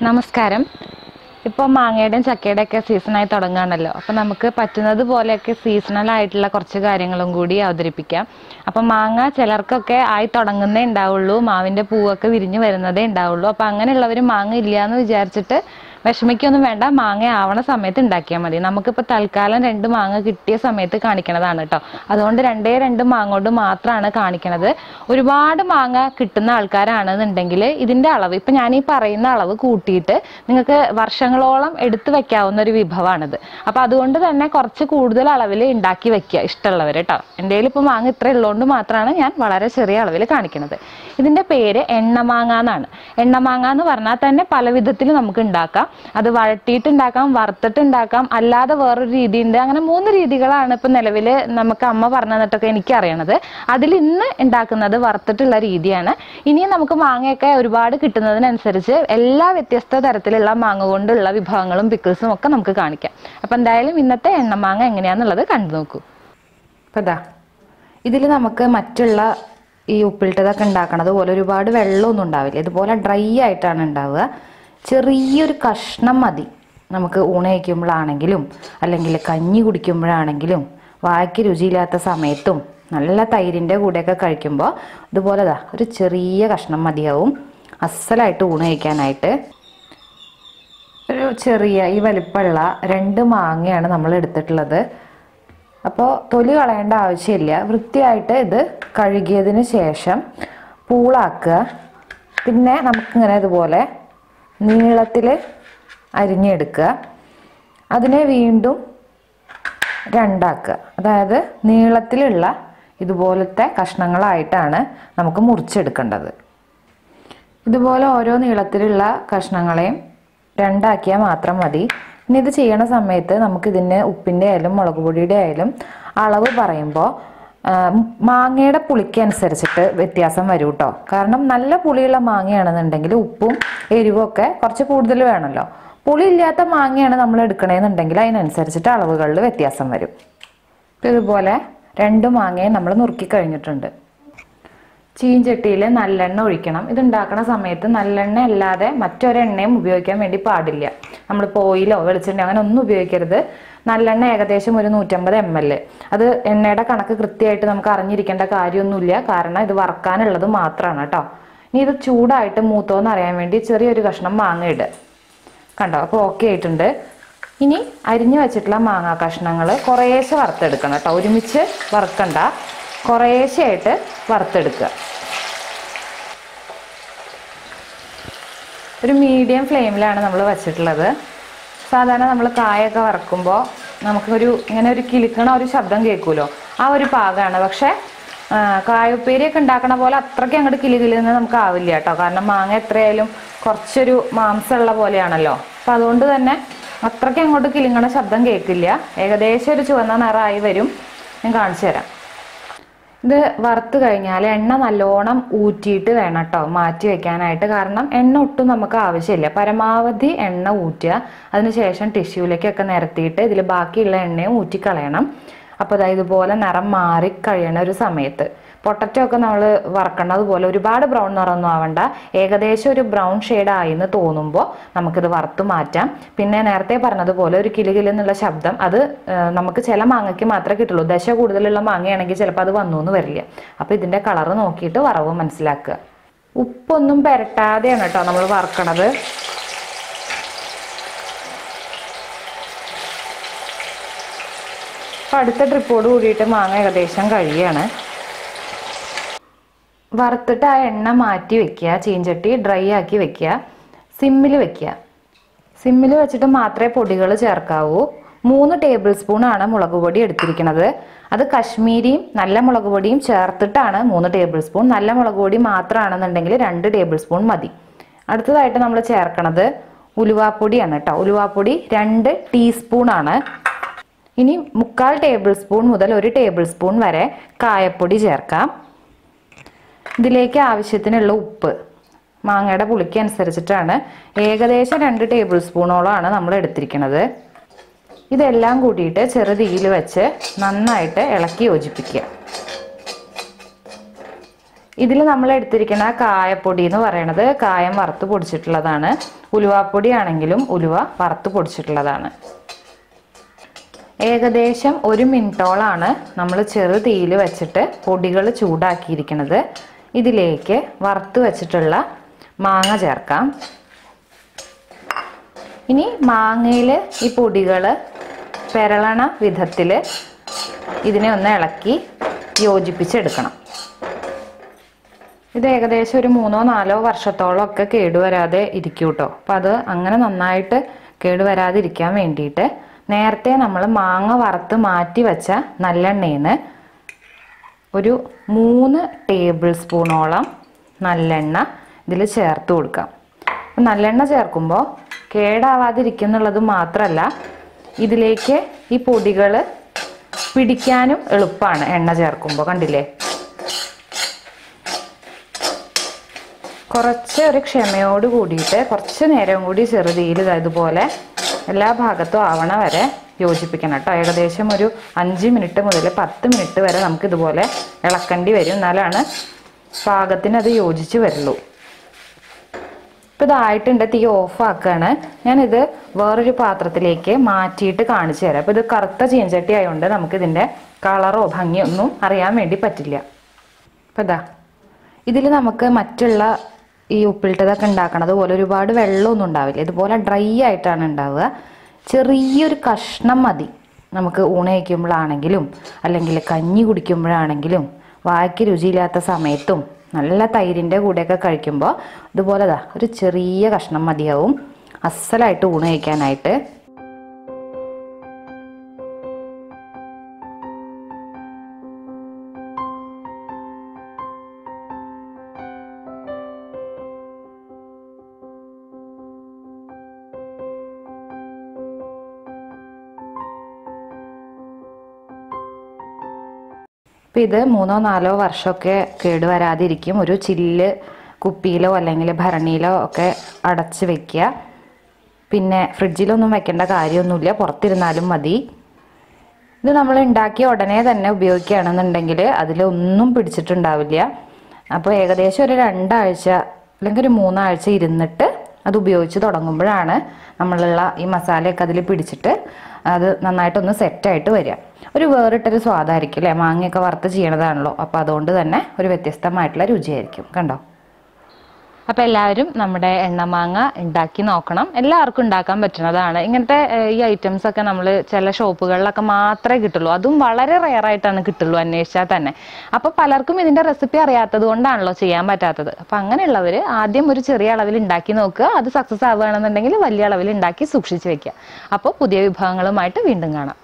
നമസ്കാരം ഇപ്പോൾ മാങ്ങയുടെയും ചക്കയുടെയും ഒക്കെ സീസണായി തുടങ്ങുകയാണല്ലോ അപ്പം നമുക്ക് പറ്റുന്നത് പോലെയൊക്കെ സീസണൽ ആയിട്ടുള്ള കുറച്ച് കാര്യങ്ങളും കൂടി അവതരിപ്പിക്കാം അപ്പം മാങ്ങ ചിലർക്കൊക്കെ ആയി തുടങ്ങുന്നേ ഉണ്ടാവുള്ളൂ മാവിൻ്റെ പൂവൊക്കെ വിരിഞ്ഞ് വരുന്നതേ ഉണ്ടാവുള്ളൂ അപ്പം അങ്ങനെയുള്ളവർ മാങ്ങ ഇല്ല എന്ന് വിചാരിച്ചിട്ട് വിഷമിക്കൊന്നും വേണ്ട മാങ്ങ ആവണ സമയത്ത് ഉണ്ടാക്കിയാൽ മതി നമുക്കിപ്പോൾ തൽക്കാലം രണ്ട് മാങ്ങ കിട്ടിയ സമയത്ത് കാണിക്കണതാണ് കേട്ടോ അതുകൊണ്ട് രണ്ടേ രണ്ട് മാങ്ങ കൊണ്ട് മാത്രമാണ് കാണിക്കണത് ഒരുപാട് മാങ്ങ കിട്ടുന്ന ആൾക്കാരാണെന്നുണ്ടെങ്കിൽ ഇതിൻ്റെ അളവ് ഇപ്പം ഞാൻ ഈ പറയുന്ന അളവ് കൂട്ടിയിട്ട് നിങ്ങൾക്ക് വർഷങ്ങളോളം എടുത്തു വെക്കാവുന്ന ഒരു വിഭവമാണിത് അപ്പം അതുകൊണ്ട് തന്നെ കുറച്ച് കൂടുതൽ അളവിൽ ഉണ്ടാക്കി വെക്കുക ഇഷ്ടമുള്ളവർ കേട്ടോ എൻ്റെ കയ്യിൽ ഇപ്പോൾ മാങ്ങ ഇത്ര ഉള്ളതുകൊണ്ട് മാത്രമാണ് ഞാൻ വളരെ ചെറിയ അളവിൽ കാണിക്കുന്നത് ഇതിൻ്റെ പേര് എണ്ണമാങ്ങ എന്നാണ് എണ്ണമാങ്ങ എന്ന് പറഞ്ഞാൽ തന്നെ പല വിധത്തിൽ നമുക്ക് ഉണ്ടാക്കാം അത് വഴട്ടിയിട്ട് ഉണ്ടാക്കാം വറുത്തിട്ട് ഉണ്ടാക്കാം അല്ലാതെ വേറൊരു രീതിയുണ്ട് അങ്ങനെ മൂന്ന് രീതികളാണ് ഇപ്പം നിലവിൽ നമുക്ക് അമ്മ പറഞ്ഞു തന്നിട്ടൊക്കെ എനിക്ക് അറിയണത് അതിൽ ഇന്ന് ഉണ്ടാക്കുന്നത് വറുത്തിട്ടുള്ള രീതിയാണ് ഇനിയും നമുക്ക് മാങ്ങയൊക്കെ ഒരുപാട് കിട്ടുന്നതിനനുസരിച്ച് എല്ലാ വ്യത്യസ്ത തരത്തിലുള്ള മാങ്ങ കൊണ്ടുള്ള വിഭവങ്ങളും പിക്കിൾസും ഒക്കെ നമുക്ക് കാണിക്കാം അപ്പം എന്തായാലും ഇന്നത്തെ എണ്ണമാങ്ങ എങ്ങനെയാണെന്നുള്ളത് കണ്ടു നോക്കൂ അപ്പം ഇതാ ഇതിൽ നമുക്ക് മറ്റുള്ള ഈ ഉപ്പിലിട്ടതൊക്കെ ഉണ്ടാക്കണത് പോലെ ഒരുപാട് വെള്ളമൊന്നും ഉണ്ടാവില്ല ഇതുപോലെ ഡ്രൈ ആയിട്ടാണ് ഉണ്ടാവുക ചെറിയൊരു കഷ്ണം മതി നമുക്ക് ഊണ് കഴിക്കുമ്പോഴാണെങ്കിലും അല്ലെങ്കിൽ കഞ്ഞി കുടിക്കുമ്പോഴാണെങ്കിലും വായ്ക്ക് രുചിയില്ലാത്ത സമയത്തും നല്ല തൈരിൻ്റെ കൂടെയൊക്കെ കഴിക്കുമ്പോൾ ഇതുപോലെ ദാ ഒരു ചെറിയ കഷ്ണം മതിയാവും അസലായിട്ട് ഊണ് കഴിക്കാനായിട്ട് ഒരു ചെറിയ ഈ വലിപ്പമുള്ള രണ്ട് മാങ്ങയാണ് നമ്മൾ എടുത്തിട്ടുള്ളത് അപ്പോൾ തൊലി കളയേണ്ട ആവശ്യമില്ല വൃത്തിയായിട്ട് ഇത് കഴുകിയതിന് ശേഷം പൂളാക്കുക പിന്നെ നമുക്കിങ്ങനെ ഇതുപോലെ നീളത്തിൽ അരിഞ്ഞെടുക്കുക അതിനെ വീണ്ടും രണ്ടാക്കുക അതായത് നീളത്തിലുള്ള ഇതുപോലത്തെ കഷ്ണങ്ങളായിട്ടാണ് നമുക്ക് മുറിച്ചെടുക്കേണ്ടത് ഇതുപോലെ ഓരോ നീളത്തിലുള്ള കഷ്ണങ്ങളെയും രണ്ടാക്കിയാൽ മാത്രം മതി ഇനി ഇത് ചെയ്യണ സമയത്ത് നമുക്ക് ഇതിന് ഉപ്പിൻ്റെ ആയാലും മുളക് പൊടിയുടെ ആയാലും അളവ് പറയുമ്പോൾ മാങ്ങയുടെ പുളിക്ക് അനുസരിച്ചിട്ട് വ്യത്യാസം വരും കേട്ടോ കാരണം നല്ല പുളിയുള്ള മാങ്ങയാണെന്നുണ്ടെങ്കിൽ ഉപ്പും എരിവും ഒക്കെ കുറച്ച് കൂടുതൽ വേണമല്ലോ പുളി ഇല്ലാത്ത മാങ്ങയാണ് നമ്മൾ എടുക്കണേന്നുണ്ടെങ്കിൽ അതിനനുസരിച്ചിട്ട് അളവുകളിൽ വ്യത്യാസം വരും ഇപ്പം ഇതുപോലെ രണ്ട് മാങ്ങയും നമ്മൾ നുറുക്കി കഴിഞ്ഞിട്ടുണ്ട് ചീഞ്ചട്ടിയിൽ നല്ലെണ്ണ ഒഴിക്കണം ഇത് ഉണ്ടാക്കണ സമയത്ത് നല്ലെണ്ണ അല്ലാതെ മറ്റൊരെണ്ണയും ഉപയോഗിക്കാൻ വേണ്ടി പാടില്ല നമ്മൾ ഓയിലോ വെളിച്ചെണ്ണ അങ്ങനെ ഒന്നും ഉപയോഗിക്കരുത് നല്ലെണ്ണ ഏകദേശം ഒരു നൂറ്റമ്പത് എം എൽ അത് എണ്ണയുടെ കണക്ക് കൃത്യമായിട്ട് നമുക്ക് അറിഞ്ഞിരിക്കേണ്ട കാര്യമൊന്നുമില്ല കാരണം ഇത് വറക്കാനുള്ളത് മാത്രമാണ് കേട്ടോ ഇനി ഇത് ചൂടായിട്ട് മൂത്തോന്ന് അറിയാൻ വേണ്ടി ചെറിയൊരു കഷ്ണം മാങ്ങ ഇടുക കണ്ടോ അപ്പോൾ ഓക്കെ ആയിട്ടുണ്ട് ഇനി അരിഞ്ഞു വെച്ചിട്ടുള്ള മാങ്ങാ കഷ്ണങ്ങൾ കുറേശ്ശെ വറുത്തെടുക്കണം കേട്ടോ ഒരുമിച്ച് വറുക്കണ്ട കുറേശ്ശെയായിട്ട് വറുത്തെടുക്കുക ഒരു മീഡിയം ഫ്ലെയിമിലാണ് നമ്മൾ വെച്ചിട്ടുള്ളത് സാധാരണ നമ്മൾ കായൊക്കെ വറക്കുമ്പോൾ നമുക്കൊരു ഇങ്ങനെ ഒരു കിളിക്കണ ഒരു ശബ്ദം കേൾക്കുമല്ലോ ആ ഒരു പാകമാണ് പക്ഷേ ആ, കായുപ്പേരിയൊക്കെ ഉണ്ടാക്കണ പോലെ അത്രയ്ക്ക് അങ്ങോട്ട് കിളി കിളിന്ന് നമുക്ക് ആവില്ല കേട്ടോ കാരണം മാങ്ങ എത്രയായാലും കുറച്ചൊരു മാംസമുള്ള പോലെയാണല്ലോ അപ്പം അതുകൊണ്ട് തന്നെ അത്രയ്ക്ക് അങ്ങോട്ട് കിളിങ്ങണ ശബ്ദം കേൾക്കില്ല ഏകദേശം ഒരു ചുവന്ന നിറമായി വരും ഞാൻ കാണിച്ചു തരാം ഇത് വറുത്ത് കഴിഞ്ഞാൽ എണ്ണ നല്ലോണം ഊറ്റിയിട്ട് വേണം കേട്ടോ മാറ്റി വെക്കാനായിട്ട് കാരണം എണ്ണ ഒട്ടും നമുക്ക് ആവശ്യമില്ല പരമാവധി എണ്ണ ഊറ്റുക അതിനുശേഷം ടിഷ്യൂലേക്കൊക്കെ നിരത്തിയിട്ട് ഇതിൽ ബാക്കിയുള്ള എണ്ണയും ഊറ്റിക്കളയണം അപ്പോൾ അതായത് ഇതുപോലെ നിറം മാറി കഴിയണ ഒരു സമയത്ത് പൊട്ടറ്റോ ഒക്കെ നമ്മൾ വറക്കണത് പോലെ ഒരുപാട് ബ്രൗൺ നിറമൊന്നും ആവണ്ട ഏകദേശം ഒരു ബ്രൗൺ ഷെയ്ഡ് ആയി എന്ന് തോന്നുമ്പോൾ നമുക്കിത് വറുത്ത് മാറ്റാം പിന്നെ നേരത്തെ പറഞ്ഞതുപോലെ ഒരു കിലി കിലി എന്നുള്ള ശബ്ദം അത് ആ, നമുക്ക് ചില മാങ്ങയ്ക്ക് മാത്രമേ കിട്ടുള്ളൂ ദശ കൂടുതലുള്ള മാങ്ങയാണെങ്കിൽ ചിലപ്പോൾ അത് വന്നു എന്ന് വരില്ല അപ്പോൾ ഇതിൻ്റെ കളറ് നോക്കിയിട്ട് വറവ് മനസ്സിലാക്കുക ഉപ്പൊന്നും പെരട്ടാതെയാണ് കേട്ടോ നമ്മൾ വറക്കണത് അപ്പോൾ അടുത്ത ട്രിപ്പോട് കൂടിയിട്ട് മാങ്ങ ഏകദേശം കഴിയാണ് വറുത്തിട്ട് ആ എണ്ണ മാറ്റി വെക്കുക ചീഞ്ചട്ടി ഡ്രൈ ആക്കി വെക്കുക സിമ്മിൽ വെക്കുക സിമ്മിൽ വെച്ചിട്ട് മാത്രമേ പൊടികൾ ചേർക്കാവൂ മൂന്ന് ടേബിൾ സ്പൂൺ ആണ് മുളക് പൊടി എടുത്തിരിക്കുന്നത് അത് കശ്മീരിയും നല്ല മുളക് പൊടിയും ചേർത്തിട്ടാണ് മൂന്ന് ടേബിൾ സ്പൂൺ നല്ല മുളക് പൊടി മാത്രമാണെന്നുണ്ടെങ്കിൽ രണ്ട് ടേബിൾ സ്പൂൺ മതി അടുത്തതായിട്ട് നമ്മൾ ചേർക്കണത് ഉലുവാപ്പൊടിയാണ് കേട്ടോ ഉലുവാപ്പൊടി രണ്ട് ടീസ്പൂൺ ആണ് ഇനി മുക്കാൽ ടേബിൾ സ്പൂൺ മുതൽ ഒരു ടേബിൾ സ്പൂൺ വരെ കായപ്പൊടി ചേർക്കാം ഇതിലേക്ക് ആവശ്യത്തിനുള്ള ഉപ്പ് മാങ്ങയുടെ പുളിക്ക് അനുസരിച്ചിട്ടാണ് ഏകദേശം രണ്ട് ടേബിൾ സ്പൂണോളമാണ് നമ്മൾ എടുത്തിരിക്കുന്നത് ഇതെല്ലാം കൂട്ടിയിട്ട് ചെറുതീയിൽ വെച്ച് നന്നായിട്ട് ഇളക്കി യോജിപ്പിക്കുക ഇതിൽ നമ്മൾ എടുത്തിരിക്കുന്ന കായപ്പൊടി എന്ന് പറയുന്നത് കായം വറുത്ത് പൊടിച്ചിട്ടുള്ളതാണ് ഉലുവാപ്പൊടി ആണെങ്കിലും ഉലുവ വറുത്ത് പൊടിച്ചിട്ടുള്ളതാണ് ഏകദേശം ഒരു മിനിറ്റോളാണ് നമ്മൾ ചെറു തീയിൽ വെച്ചിട്ട് പൊടികൾ ചൂടാക്കിയിരിക്കുന്നത് ഇതിലേക്ക് വറുത്ത് വെച്ചിട്ടുള്ള മാങ്ങ ചേർക്കാം ഇനി മാങ്ങയിൽ ഈ പൊടികൾ പെരളണ വിധത്തിൽ ഇതിനെ ഒന്ന് ഇളക്കി യോജിപ്പിച്ചെടുക്കണം ഇത് ഏകദേശം ഒരു മൂന്നോ നാലോ വർഷത്തോളം ഒക്കെ കേടുവരാതെ ഇരിക്കും കേട്ടോ അപ്പം അത് അങ്ങനെ നന്നായിട്ട് കേടുവരാതിരിക്കാൻ വേണ്ടിയിട്ട് നേരത്തെ നമ്മൾ മാങ്ങ വറുത്ത് മാറ്റി വെച്ച നല്ലെണ്ണയിൽ നിന്ന് ഒരു മൂന്ന് ടേബിൾ സ്പൂണോളം നല്ലെണ്ണ ഇതിൽ ചേർത്ത് കൊടുക്കാം അപ്പം നല്ലെണ്ണ ചേർക്കുമ്പോൾ കേടാവാതിരിക്കുന്നുള്ളത് മാത്രമല്ല ഇതിലേക്ക് ഈ പൊടികൾ പിടിക്കാനും എളുപ്പമാണ് എണ്ണ ചേർക്കുമ്പോൾ കണ്ടില്ലേ കുറച്ച് ഒരു ക്ഷമയോട് കൂടിയിട്ട് കുറച്ച് നേരം കൂടി ചെറുതീയിൽ ഇതുപോലെ എല്ലാ ഭാഗത്തും ആവണ വരെ യോജിപ്പിക്കണം കേട്ടോ ഏകദേശം ഒരു അഞ്ച് മിനിറ്റ് മുതൽ പത്ത് മിനിറ്റ് വരെ നമുക്ക് ഇതുപോലെ ഇളക്കേണ്ടി വരും എന്നാലാണ് പാകത്തിന് അത് യോജിച്ച് വരുള്ളൂ ഇപ്പം ഇതായിട്ടുണ്ട് തീ ഓഫ് ആക്കുകയാണ് ഞാനിത് വേറൊരു പാത്രത്തിലേക്ക് മാറ്റിയിട്ട് കാണിച്ചു തരാം അപ്പോൾ ഇത് കറുത്ത ചീഞ്ചട്ടി ആയതുകൊണ്ട് നമുക്കിതിൻ്റെ കളറോ ഭംഗിയോ ഒന്നും അറിയാൻ വേണ്ടി പറ്റില്ല അപ്പം ഇതാ ഇതിൽ നമുക്ക് മറ്റുള്ള ഈ ഉപ്പിലിട്ടതൊക്കെ ഉണ്ടാക്കണത് പോലെ ഒരുപാട് വെള്ളമൊന്നും ഉണ്ടാവില്ല ഇതുപോലെ ഡ്രൈ ആയിട്ടാണ് ഉണ്ടാവുക ചെറിയൊരു കഷ്ണം മതി നമുക്ക് ഊണ് കഴിക്കുമ്പോഴാണെങ്കിലും അല്ലെങ്കിൽ കഞ്ഞി കുടിക്കുമ്പോഴാണെങ്കിലും വായ്ക്ക് രുചിയില്ലാത്ത സമയത്തും നല്ല തൈരിൻ്റെ കൂടെയൊക്കെ കഴിക്കുമ്പോൾ ഇതുപോലെ ദാ ഒരു ചെറിയ കഷ്ണം മതിയാവും അസലായിട്ട് ഊണ് കഴിക്കാനായിട്ട് അപ്പം ഇത് മൂന്നോ നാലോ വർഷമൊക്കെ കേടുവരാതിരിക്കും ഒരു ചില്ല് കുപ്പിയിലോ അല്ലെങ്കിൽ ഭരണിയിലോ ഒക്കെ അടച്ച് വെക്കുക പിന്നെ ഫ്രിഡ്ജിലൊന്നും വെക്കേണ്ട കാര്യമൊന്നുമില്ല പുറത്തിരുന്നാലും മതി ഇത് നമ്മൾ ഉണ്ടാക്കിയ ഉടനെ തന്നെ ഉപയോഗിക്കുകയാണെന്നുണ്ടെങ്കിൽ അതിലൊന്നും പിടിച്ചിട്ടുണ്ടാവില്ല അപ്പോൾ ഏകദേശം ഒരു രണ്ടാഴ്ച അല്ലെങ്കിൽ ഒരു മൂന്നാഴ്ച ഇരുന്നിട്ട് അത് ഉപയോഗിച്ച് തുടങ്ങുമ്പോഴാണ് നമ്മളുള്ള ഈ മസാലയൊക്കെ അതിൽ പിടിച്ചിട്ട് അത് നന്നായിട്ടൊന്ന് സെറ്റായിട്ട് വരിക ഒരു വേറിട്ടൊരു സ്വാദായിരിക്കും അല്ലേ മാങ്ങയൊക്കെ വറുത്ത് ചെയ്യണതാണല്ലോ അപ്പോൾ അതുകൊണ്ട് തന്നെ ഒരു വ്യത്യസ്തമായിട്ടുള്ള രുചിയായിരിക്കും കണ്ടോ അപ്പോൾ എല്ലാവരും നമ്മുടെ എണ്ണമാങ്ങ ഉണ്ടാക്കി നോക്കണം എല്ലാവർക്കും ഉണ്ടാക്കാൻ പറ്റുന്നതാണ് ഇങ്ങനത്തെ ഏഹ്, ഈ ഐറ്റംസ് ഒക്കെ നമ്മൾ ചില ഷോപ്പുകളിലൊക്കെ മാത്രമേ കിട്ടുള്ളൂ അതും വളരെ റെയർ ആയിട്ടാണ് കിട്ടുള്ളൂ അന്വേഷിച്ചാൽ തന്നെ അപ്പോൾ പലർക്കും ഇതിന്റെ റെസിപ്പി അറിയാത്തത് കൊണ്ടാണല്ലോ ചെയ്യാൻ പറ്റാത്തത് അപ്പോൾ അങ്ങനെയുള്ളവർ ആദ്യം ഒരു ചെറിയ അളവിൽ ഉണ്ടാക്കി നോക്കുക അത് സക്സസ് ആവുകയാണെന്നുണ്ടെങ്കിൽ വലിയ അളവിൽ ഉണ്ടാക്കി സൂക്ഷിച്ച് വെക്കുക അപ്പോൾ പുതിയ വിഭവങ്ങളുമായിട്ട് വീണ്ടും കാണാം